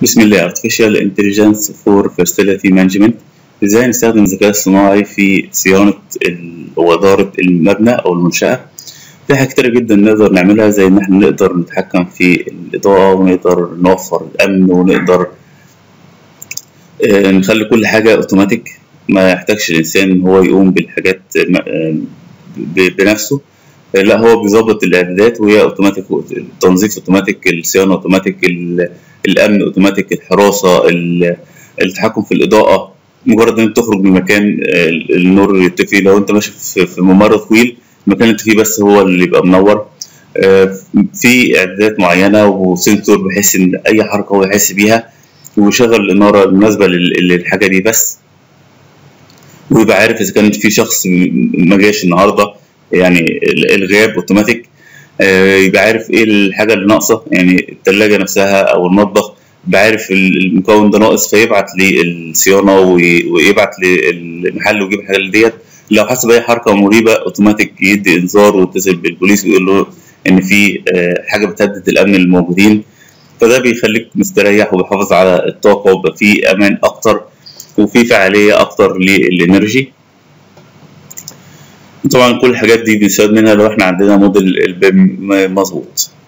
بسم الله Artificial Intelligence for Facility Management ازاي نستخدم الذكاء الصناعي في صيانة ال- وإدارة المبنى أو المنشأة في حاجات كتيرة جدا نقدر نعملها زي إن احنا نقدر نتحكم في الإضاءة ونقدر نوفر الأمن ونقدر آه، نخلي كل حاجة أوتوماتيك ما يحتاجش الإنسان إن هو يقوم بالحاجات م- آه، ب- بنفسه آه، لا هو بيظبط الإعدادات وهي أوتوماتيك التنظيف أوتوماتيك الصيانة أوتوماتيك ال- الأمن أوتوماتيك الحراسة ال- التحكم في الإضاءة مجرد إن أنت تخرج من مكان آه، النور يطفي لو أنت ماشي في في ممر طويل المكان اللي أنت فيه بس هو اللي يبقى منور آه، في إعدادات معينة وسنسور بحيث إن أي حركة هو يحس بيها ويشغل الإنارة المناسبة لل- للحاجة دي بس ويبقى عارف إذا كان في شخص م- ما جاش النهاردة يعني ال- الغياب أوتوماتيك آه، يبقى عارف إيه الحاجة اللي ناقصة يعني التلاجة نفسها أو المطبخ يبقى عارف ال- المكون ده ناقص فيبعت للصيانة وي- ويبعت للمحل ويجيب الحاجة اللي ديت لو حس بأي حركة مريبة أوتوماتيك يدي إنذار ويتصل بالبوليس ويقول له إن في آه، حاجة بتهدد الأمن الموجودين فده بيخليك مستريح وبيحافظ على الطاقة ويبقى في أمان أكتر وفي فعالية أكتر للإنرجي طبعا كل الحاجات دي بنستفاد منها لو احنا عندنا موديل البيم مظبوط